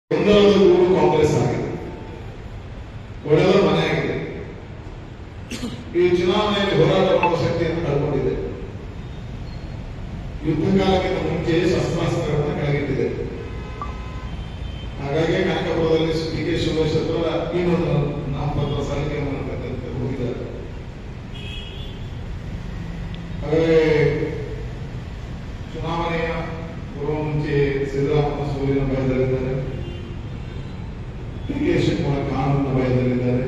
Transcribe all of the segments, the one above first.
ಗೊಂದಲದ ಗೂಡು ಕಾಂಗ್ರೆಸ್ ಆಗಿದೆ ಒಡೆದ ಮನೆ ಆಗಿದೆ ಈ ಚುನಾವಣೆಯಲ್ಲಿ ಹೋರಾಟ ಮಾಡುವ ಶಕ್ತಿಯನ್ನು ಕಳ್ಕೊಂಡಿದೆ ಯುದ್ಧ ಕಾಲಕ್ಕಿಂತ ಮುಂಚೆ ಶಸ್ತ್ರಾಸ್ತ್ರಗಳನ್ನು ಕೆಳಗಿಟ್ಟಿದೆ ಹಾಗಾಗಿ ಕನಕಪುರದಲ್ಲಿ ಡಿ ಕೆ ಶಿವರಾಜ್ ಹತ್ರ ಇನ್ನೊಂದು ನಾಮಪತ್ರ ಸಲ್ಲಿಕೆ ಮಾಡತಕ್ಕಂಥ ಹೋಗಿದ್ದಾರೆ ಹಾಗಾಗಿ ಚುನಾವಣೆಯ ಪೂರ್ವ ಮುಂಚೆ ಸಿದ್ದರಾಮಯ್ಯ ಸೂರ್ಯನ ಭಯದಲ್ಲಿದ್ದಾರೆ ಡಿ ಕೆ ಶಿವಕುಮಾರ್ ಕಾನೂನಿನ ಭಯದಲ್ಲಿದ್ದಾರೆ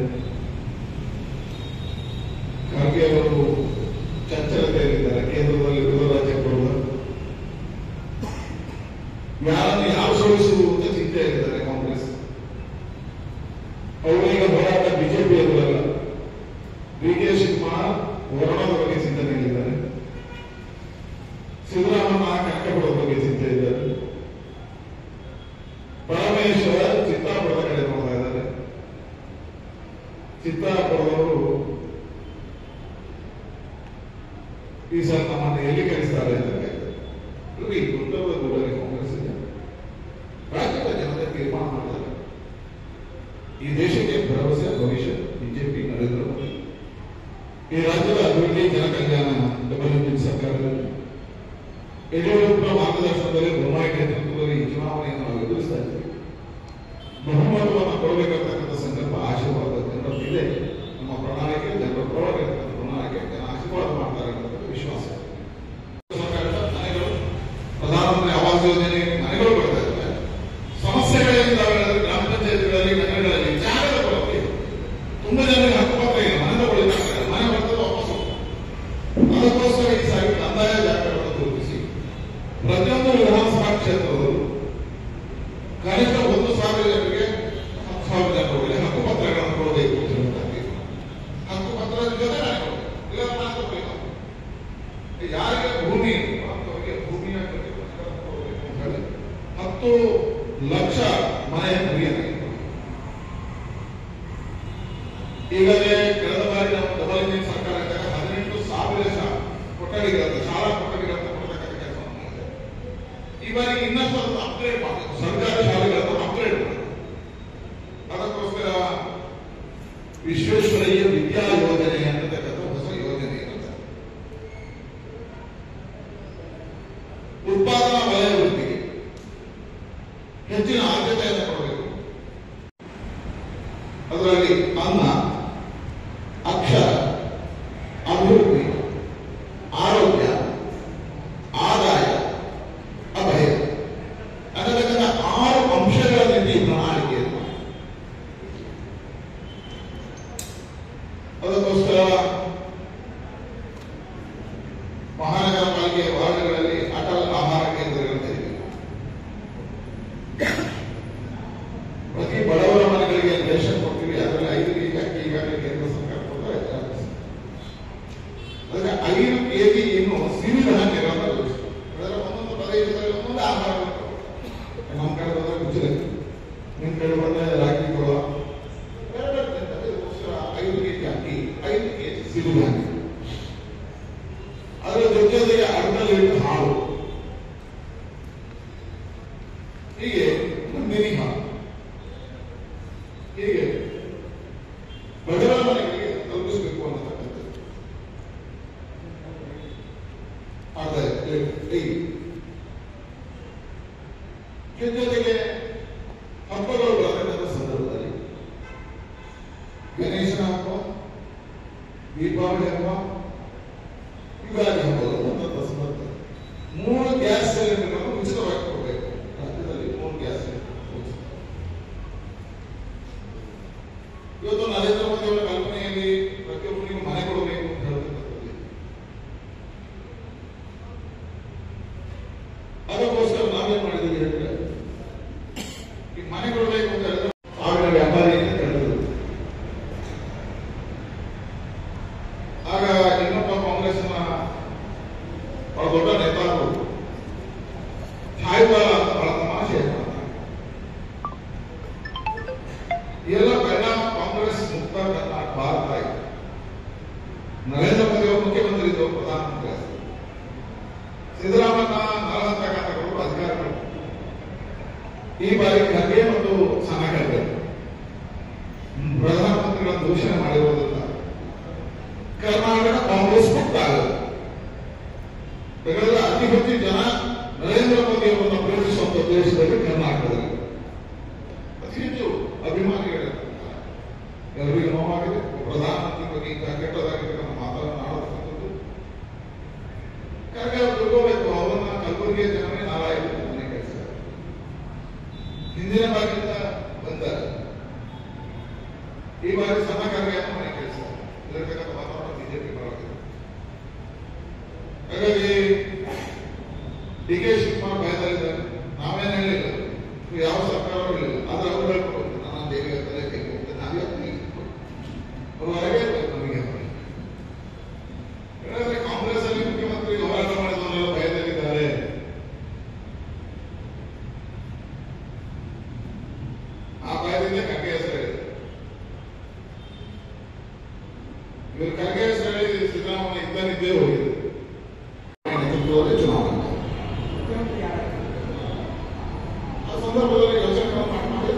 ಖರ್ಗೆ ಅವರು ಚಂಚಲತೆಯಲ್ಲಿದ್ದಾರೆ ಕೇಂದ್ರದಲ್ಲಿ ಗೃಹ ರಾಜ್ಯ ಕೊಡುವ ಯಾರನ್ನು ಯಾವ ಸೋಲಿಸುವುದು ಅಂತ ಚಿಂತೆಯಲ್ಲಿದ್ದಾರೆ ಕಾಂಗ್ರೆಸ್ ಅವರೀಗ ಹೋರಾಟ ಬಿಜೆಪಿ ಎದುರಲ್ಲ ಡಿ ಕೆ ಶಿವಕುಮಾರ್ ಹೋರಾಟದ ಬಗ್ಗೆ ಚಿಂತನೆಯಲ್ಲಿದ್ದಾರೆ ಸಿದ್ದರಾಮಯ್ಯ ಕನಕಪುರದ ಬಗ್ಗೆ ಚಿಂತೆ ಇದ್ದಾರೆ ಪರಮೇಶ್ವರ ಚಿತ್ತಾಪುರದ ಕಡೆ ನೋಡ್ತಾ ಇದ್ದಾರೆ ಚಿತ್ತಾಪುರದವರು ಈ ಸಲ ನಮ್ಮನ್ನು ಎಲ್ಲಿ ಕಳಿಸ್ತಾರೆ ಅಂತ ಕೇಳ್ತಾರೆ. ಇವ್ರಿಗೆ ಈ ಗುಂಡದ ಗೂಡಲ್ಲಿ ಕಾಂಗ್ರೆಸ್ ಇದೆ ರಾಜ್ಯದ ಜನತೆ ತೀರ್ಮಾನ ಮಾಡ್ತಾರೆ ಈ ದೇಶಕ್ಕೆ ಭರವಸೆ ಭವಿಷ್ಯ ಬಿಜೆಪಿ ನರೇಂದ್ರ ಮೋದಿ ಈ ರಾಜ್ಯದ ಅಭಿವೃದ್ಧಿ ಜನಕಲ್ಯಾಣ ಡಬಲ್ ಇಂಜಿನ್ ಸರ್ಕಾರದಲ್ಲಿ ಯಡಿಯೂರಪ್ಪ ಮಾರ್ಗದರ್ಶನದಲ್ಲಿ ಬೊಮ್ಮಾಯಿ ನೇತೃತ್ವದಲ್ಲಿ ಈ ಚುನಾವಣೆಯನ್ನು ನಾವು ಎದುರಿಸ್ತಾ ಇದ್ದೀವಿ ಬಹುಮತವನ್ನು ಕೊಡಬೇಕಂತಕ್ಕಂಥ ಸಂಕಲ್ಪ ಆಶೀರ್ವಾದ ಜನರಲ್ಲಿದೆ ನಮ್ಮ ಪ್ರಣಾಳಿಕೆ ಜನರ ಪರವಾಗಿರ್ತಕ್ಕಂಥ ಪ್ರಣಾಳಿಕೆ ಜನ ಆಶೀರ್ವಾದ ಮಾಡ್ತಾರೆ ಅನ್ನೋದು ವಿಶ್ವಾಸ ಸರ್ಕಾರದ ಮನೆಗಳು ಪ್ರಧಾನಮಂತ್ರಿ ಆವಾಸ್ ಯೋಜನೆ ಮನೆಗಳು ಬರ್ತಾ ಇದ್ದಾರೆ ಸಮಸ್ಯೆಗಳಿಂದಾವೆ ಅಂದ್ರೆ ಗ್ರಾಮ ಪಂಚಾಯತ್ಗಳಲ್ಲಿ ನಗರಗಳಲ್ಲಿ ಜಾಗದ ಕೊರತೆ ಇದೆ. ತುಂಬಾ ಜನರಿಗೆ ಹಕ್ಕುಪತ್ರ ಇಲ್ಲ ಮನೆ ತಗೊಳ್ಳಿಕ್ಕೆ ಮನೆ ಬರ್ತದೆ ವಾಪಸ್ ಹೋಗ್ತಾರೆ. ಅದಕ್ಕೋಸ್ಕರ ಈ ಸಾರಿ ಕಂದಾಯ ಜಾಗಗಳನ್ನು ಗುರುತಿಸಿ ಪ್ರತಿಯೊಂದು ವಿಧಾನಸಭಾ ಕ್ಷೇತ್ರದಲ್ಲೂ ಕನಿಷ್ಠ ಒಂದು ಸಾವಿರ ಜನರಿಗೆ ಹತ್ತು ಸಾವಿರ ಜನರಿಗೆ ಹಕ್ಕುಪತ್ರಗಳನ್ನು ಕೊಡಬೇಕು ಅಂತ ಹೇಳ್ತಾರೆ ಹಕ್ಕುಪತ್ರದ ಜೊತೆ ಮನೆ ಕೊಡಬೇಕು ಇಲ್ಲ ಮನೆ ಕೊಡಬೇಕು ಯಾರಿಗೆ ಭೂಮಿ ಇಲ್ವೋ ಅಂತವರಿಗೆ ಭೂಮಿಯ ಜೊತೆ ಪತ್ರವನ್ನು ಕೊಡಬೇಕು ಅಂತ ಹೇಳಿ ಹತ್ತು ಲಕ್ಷ ಮನೆಯ ಗುರಿಯನ್ನು ಇಟ್ಕೊಂಡಿದ್ದೀವಿ. ಈಗಲೇ ಕಳೆದ ಬಾರಿ ನಾವು ಡಬಲ್ ಇಂಜಿನ್ ಸರ್ಕಾರ ಇದ್ದಾಗ ಹದಿನೆಂಟು ಸಾವಿರ ಶಾ ಕೊಠಡಿಗಳಂತ ಶಾಲಾ ಕೊಠಡಿಗಳಂತ ಕೊಡತಕ್ಕಂಥ ಕೆಲಸವನ್ನು ಮಾಡಿದೆ ಈ ಬಾರಿ ಇನ್ನಷ್ಟು ಅದನ್ನು ಅಪ್ಗ್ರೇಡ್ ಮಾಡಬೇಕು ಸರ್ಕಾರಿ ಶಾಲೆಗಳನ್ನು ಅಪ್ಗ್ರೇಡ್ ಮಾಡಬೇಕು ಅದಕ್ಕೋಸ್ಕರ ವಿಶ್ವೇಶ್ವರಯ್ಯ ವಿದ್ಯಾ ಯೋಜನೆ ಅನ್ನತಕ್ಕಂಥ ಹೊಸ ಯೋಜನೆ ಇರುತ್ತೆ ಉತ್ಪಾದನಾ ವಲಯ ವೃದ್ಧಿಗೆ ಹೆಚ್ಚಿನ ಆದ್ಯತೆಯನ್ನು ಕೊಡಬೇಕು ಅದರಲ್ಲಿ ಅನ್ನ ಅಕ್ಷರ ಅಭಿವೃದ್ಧಿ ಆರೋಗ್ಯ ಆದಾಯ ಅಭಯ ಅನ್ನತಕ್ಕಂಥ ಆರು ಅಂಶಗಳಲ್ಲಿ ಈ ಪ್ರಣಾಳಿಕೆಯನ್ನು ಮಾಡಿ. ಅದಕ್ಕೋಸ್ಕರ ಮಹಾನಗರ ಪಾಲಿಕೆ ವಾರ್ಡ್ಗಳಲ್ಲಿ ಅಟಲ್ ಆಹಾರ ಕೇಂದ್ರಗಳು ತೆರೆಯಬೇಕು ಪ್ರತಿ ಬಡವರ ಮನೆಗಳಿಗೆ ರೇಷನ್ ಕೊಡ್ತೀವಿ ಅದರಲ್ಲಿ ಐದು ಕೆಜಿ ಅಕ್ಕಿ ಈಗಾಗಲೇ ಕೇಂದ್ರ ಸರ್ಕಾರ ಕೊಡ್ತಾರೆ ಅದಕ್ಕೆ ಐದು ಕೆಜಿ ಏನು ಸಿರಿಧಾನ್ಯಗಳನ್ನು ಘೋಷಿಸಿದೆ. ಅದರ ಒಂದೊಂದು ಪ್ರದೇಶದಲ್ಲಿ ಒಂದೊಂದು ಆಹಾರ ನಮ್ಮ ಕಡೆ ಬಂದ್ರೆ ಕುಚ್ಚಲಕ್ಕಿ ನಿಮ್ಮ ಕಡೆ ಬಂದ್ರೆ ರಾಗಿ ಕೊಡುವ ಬೇರೆ ಬೇರೆ ತಿಂತಾರೆ. ಇದಕ್ಕೋಸ್ಕರ ಐದು ಕೆಜಿ ಅಕ್ಕಿ ಐದು ಕೆಜಿ ಸಿರಿಧಾನ್ಯ ಅದರ ಜೊತೆಗೆ ಅರ್ಧ ಲೀಟರ್ ಹಾಲು ಹೀಗೆ ನಂದಿನಿ ಹಾಲು ಹೀಗೆ ಬಡವರ ಮನೆಗಳಿಗೆ ತಲುಪಿಸಬೇಕು ಅನ್ನತಕ್ಕಂಥದ್ದು ಅರ್ಧ ಲೀಟರ್ ಹೀಗೆ ಇದ್ರ ಜೊತೆಗೆ ಹಬ್ಬಗಳು ಬರತಕ್ಕಂಥ ಸಂದರ್ಭದಲ್ಲಿ ಗಣೇಶನ ಹಬ್ಬ ದೀಪಾವಳಿ ಹಬ್ಬ ಯುಗಾದಿ ಹಬ್ಬಗಳು ಬಂದಂತ ಸಂದರ್ಭ ಮೂರು ಗ್ಯಾಸ್ ಸಿಲಿಂಡರ್ಗಳನ್ನು ಉಚಿತವಾಗಿ ಕೊಡಬೇಕು ರಾಜ್ಯದಲ್ಲಿ ಮೂರು ಗ್ಯಾಸ್ ಸಿಲಿಂಡರ್ ಉಚಿತ. ಇವತ್ತು ನರೇಂದ್ರ ಮೋದಿ ಅವರ ಕಲ್ಪನೆಯಲ್ಲಿ ಪ್ರತಿಯೊಬ್ಬರಿಗೂ ಮನೆ ಕೊಡಬೇಕು ಅಂತ ಹೇಳ್ತಕ್ಕಂಥದ್ದು ಇದೆ. ಅದಕ್ಕೋಸ್ಕರ ನಾವೇನ್ ಮಾಡಿದ್ವಿ ಹೇಳಿದ್ರೆ ಈ ಮನೆ ಕೊಡಬೇಕು ಅಂತ ಹೇಳಿದ್ರೆ ಸಾವಿರ ವ್ಯಾಪಾರಿ ಅಂತ ಹೇಳಿದ್ರು ಆಗ ಇನ್ನೊಬ್ಬ ಕಾಂಗ್ರೆಸ್ನ ಬಹಳ ದೊಡ್ಡ ನೇತಾರರು ಛಾಯ್ವಾಲ ಅಂತ ಬಹಳ ತಮಾಷೆ ಮಾಡ್ತಾರೆ ಎಲ್ಲ ಪರಿಣಾಮ ಕಾಂಗ್ರೆಸ್ ಮುಕ್ತ ಕರ್ನಾಟಕ ಭಾರತ ಆಯಿತು ನರೇಂದ್ರ ಮೋದಿ ಅವರು ಮುಖ್ಯಮಂತ್ರಿ ಇದ್ದವರು ಪ್ರಧಾನಮಂತ್ರಿ ಆದರು ಸಿದ್ದರಾಮಯ್ಯ ನಲವತ್ತ ಘಟಕಗಳು ಅಧಿಕಾರ ಪಡೆದರು. ಈ ಬಾರಿ ಖರ್ಗೆ ಮತ್ತು ಪ್ರಧಾನಮಂತ್ರಿಗಳ ದೂಷಣೆ ಮಾಡಿರೋದ್ರಿಂದ ಕರ್ನಾಟಕ ಕಾಂಗ್ರೆಸ್ ಮುಕ್ತ ಆಗುತ್ತೆ ಯಾಕಂದ್ರೆ ಅತಿ ಹೆಚ್ಚು ಜನ ನರೇಂದ್ರ ಮೋದಿ ಅವರನ್ನು ಪ್ರೇಮಿಸುವಂತ ದೇಶದಲ್ಲಿ ಕರ್ನಾಟಕದಲ್ಲಿ ಅತಿ ಹೆಚ್ಚು ಅಭಿಮಾನಿಗಳಿರ್ತಾರೆ ಎಲ್ಲರಿಗೂ ನೋವಾಗಿದೆ ಪ್ರಧಾನಮಂತ್ರಿ ಬಗ್ಗೆ ಇಂಥ ಕೆಟ್ಟದಾಗಿರ್ತಕ್ಕಂಥ ಮಾತನ್ನು ಆಡತಕ್ಕಂಥದ್ದು ಕರೆಗೆ ಅವ್ರು ತಿಳ್ಕೋಬೇಕು ಅವರನ್ನ ಕಲಬುರಗಿಯ ಜನರೇ ನಾರಾಯಣ ಮನೆ ಕೆಲಸ ಹಿಂದಿನ ಬಾರಿಯಿಂದ ಬಂದ್ದಾರೆ ಈ ಬಾರಿ ಸಣ್ಣ ಕಾರ್ಯವನ್ನು ಮನೆ ಕೆಲಸ ಇಲ್ಲಿರ್ತಕ್ಕಂಥ ವಾತಾವರಣ ಬಿಜೆಪಿ ಪರವಾಗಿದೆ ಹಾಗಾಗಿ ಡಿ ಕೆ ಶಿವಕುಮಾರ್ ಭಯದಲ್ಲಿದ್ದಾರೆ ನಾವೇನು ಹೇಳಿಲ್ಲ ಯಾವ ಸರ್ಕಾರ ಹೇಳಿಲ್ಲ ಆದ್ರೆ ಅವ್ರು ಹೇಳ್ಕೊಂಡು ನನ್ನ ದೇವಿ ತಲೆ ಕೈ ಹೋಗ್ತದೆ ನಾವೇ ಅವ್ರು ಹೊರಗೆ ಇರ್ಬೇಕು ನಮಗೆ ಯಾಕಂದ್ರೆ ಕಾಂಗ್ರೆಸ್ ಅಲ್ಲಿ ಮುಖ್ಯಮಂತ್ರಿ ಹೋರಾಟ ಮಾಡಿದವರೆಲ್ಲ ಭಯದಲ್ಲಿದ್ದಾರೆ ಆ ಭಯದಿಂದ ಖರ್ಗೆ ಹೆಸರು ಹೇಳಿದೆ ಇವರು ಖರ್ಗೆ ಹೆಸರು ಹೇಳಿ ಸಿದ್ದರಾಮಯ್ಯ ಇದ್ದನಿದ್ದೇ ಹೋಗಿದೆ ನೇತೃತ್ವದಲ್ಲಿ ಚುನಾವಣೆ ಆ ಸಂದರ್ಭದಲ್ಲಿ ಯೋಚನೆ ಮಾಡಿ ಮಾಡಿ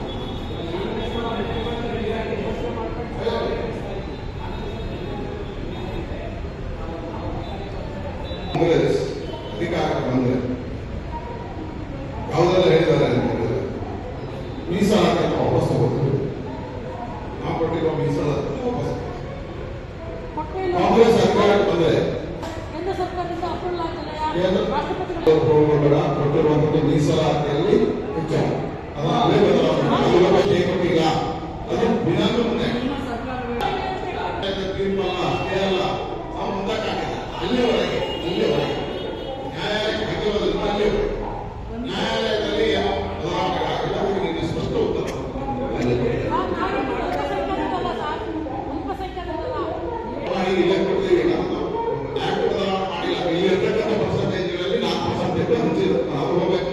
ಕಾಂಗ್ರೆಸ್ ಅಧಿಕಾರಕ್ಕೆ ಬಂದ್ರೆ ಯಾವುದೆಲ್ಲ ಹೇಳಿದ್ದಾರೆ ಅಂತ ಹೇಳಿದ್ರೆ ಮೀಸಲಾತಿಯನ್ನು ವಾಪಸ್ ತಗೋತಾರೆ ನಾವು ಕೊಟ್ಟಿರೋ ಮೀಸಲಾತಿಯನ್ನು ವಾಪಸ್ ತಗೊಳ್ತಾರೆ. ಕಾಂಗ್ರೆಸ್ ಅಧಿಕಾರಕ್ಕೆ ಬಂದ್ರೆ ಕೇಂದ್ರ ಸರ್ಕಾರದಿಂದ ಅಪ್ರೂವಲ್ ಏನು? ಆಗಿಲ್ಲ ರಾಷ್ಟ್ರಪತಿಗಳು ಹೋಗಬೇಡ ಕೊಟ್ಟಿರುವಂತಹ ಮೀಸಲಾತಿಯಲ್ಲಿ ಹೆಚ್ಚಳ ಅದನ್ನ ಅಲ್ಲೇ ಬದಲಾವಣೆ ಮಾಡಿ ಸುಲಭ ಏಕಪಿಗ ಅದು ದಿನಾಂಕ ಮುಂದೆ ನಿಮ್ಮ ಸರ್ಕಾರಗಳು ತೀರ್ಪಲ್ಲ ಅಷ್ಟೇ ಅಲ್ಲ ನಾವು ಮುಂದಕ್ಕಾಗಿದೆ ಅಲ್ಲಿವರೆಗೆ ಅಲ್ಲಿವರೆಗೆ ನ್ಯಾಯಾಲಯಕ್ಕೆ ಹಾಕಿರೋದ್ರಿಂದ ಅಲ್ಲಿವರೆಗೆ ನ್ಯಾಯಾಲಯದಲ್ಲಿ ಏನೋ ಬದಲಾವಣೆಗಳಾಗಿಲ್ಲ ಅದಕ್ಕೆ ನಿಮಗೆ ಸ್ಪಷ್ಟ ಉತ್ತರ ಅಲ್ಲಿವರೆಗೆ ನಾವು ನಾವು ಅಲ್ಪಸಂಖ್ಯಾತರಲ್ಲ ಸರ್ ಅಲ್ಪಸಂಖ್ಯಾತರಲ್ಲ ಮಾಡಿ ಇಲ್ಲೇ ಕೊಡ್ತೀವಿ ನಮ್ದು ಆಕ್ಟ್ ಬದಲಾವಣೆ ಮಾಡಿಲ್ಲ ಇಲ್ಲಿ ಇರ್ತಕ್ಕಂಥ ಪರ್ಸೆಂಟೇಜ್ಗಳಲ್ಲಿ ನಾಲ್ಕು ಪರ್ಸೆಂಟೇಜ್ ಹಂಚಿರುತ್ತೆ ಅದು ಹೋಗ್ಬೇಕು